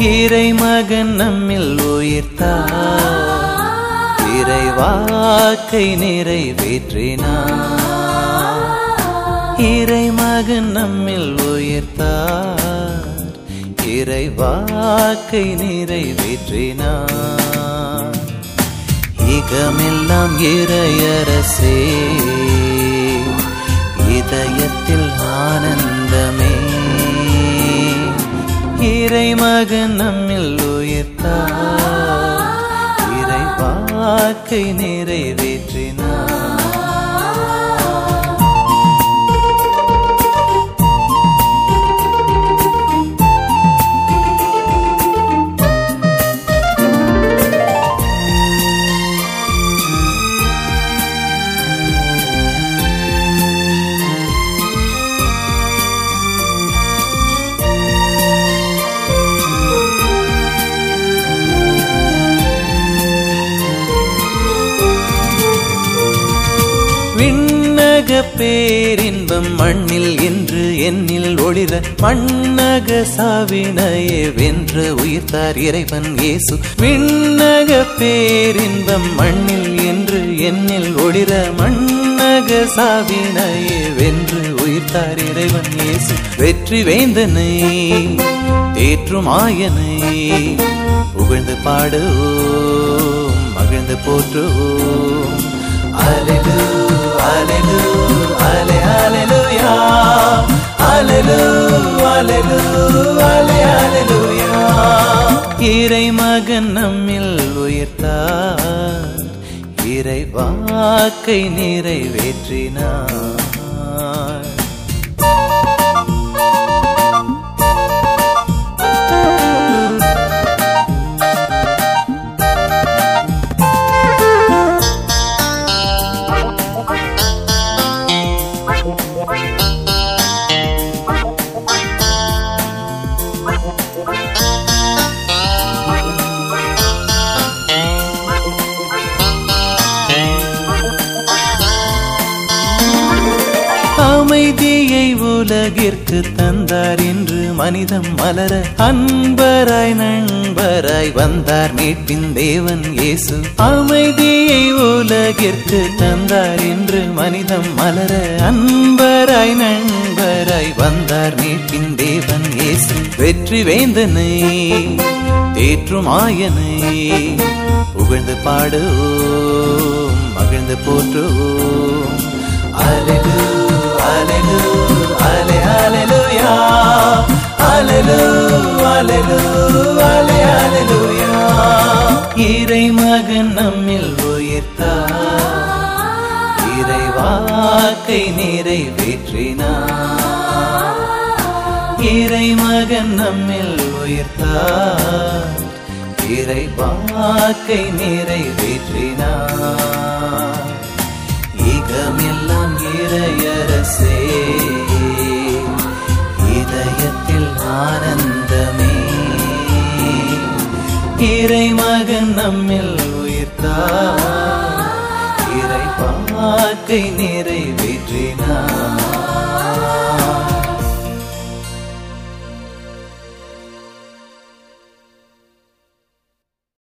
இறைமகன் நம்மில் உயிர்த்தார் இறைவாக்கை நிறைவேற்றினார் இறைமகன் நம்மில் உயிர்த்தார் இறைவாக்கை நிறைவேற்றினார் இகமெல்லாம் இறையரசே இதயத்தில் ஆனந்தமே இறைமகன் நம்மில் உயிர்த்தார் இறைவாக்கை நிறைவேற்றினார் விண்ணக பேரின்பம் மண்ணில் என்று என்னில் ஒளிர மண்ணக சாவினையே வென்று உயிர்த்தார் இறைவன் இயேசு விண்ணக பேரின்பம் மண்ணில் என்று என்னில் ஒளிர மண்ணக சாவினையே வென்று உயிர்த்தார் இறைவன் இயேசு வெற்றி வேந்தனை தேற்றும் ஆயனை புகழ்ந்து பாடுவோம் மகிழ்ந்து போற்றுவோம் அலெலு அலெலு அலே அலெலுயா அலெலு அலெலு அலே அலெலுயா இறைமகன் நம்மில் உயிர்த்தார் இறைவாக்கை நிறைவேற்றினார் அமைதியை உலகிற்கு தந்தார் என்று மனிதம் மலர அன்பராய் நண்பராய் வந்தார் மீட்பின் தேவன் இயேசு அமைதியை உலகிற்கு தந்தார் என்று மனிதம் மலர அன்பராய் நண்பராய் வந்தார் மீட்பின் தேவன் இயேசு வெற்றி வேந்தனை தேற்றும் ஆயனை புகழ்ந்து பாடுவோம் மகிழ்ந்து போற்றுவோம் அலெலு அலெலு அலே அலெலுயா அலெலு அலெலு அலே அலெலுயா இறைமகன் நம்மில் உயிர்த்தார் இறைவாக்கை நிறைவேற்றினார் இறைமகன் நம்மில் உயிர்த்தார் இறைவாக்கை நிறைவேற்றினார் இகமெல்லாம் இறையரசே இதயத்தில் ஆனந்தமே இறைமகன் நம்மில் உயிர்த்தார் இறைவாக்கை நிறைவேற்றினார்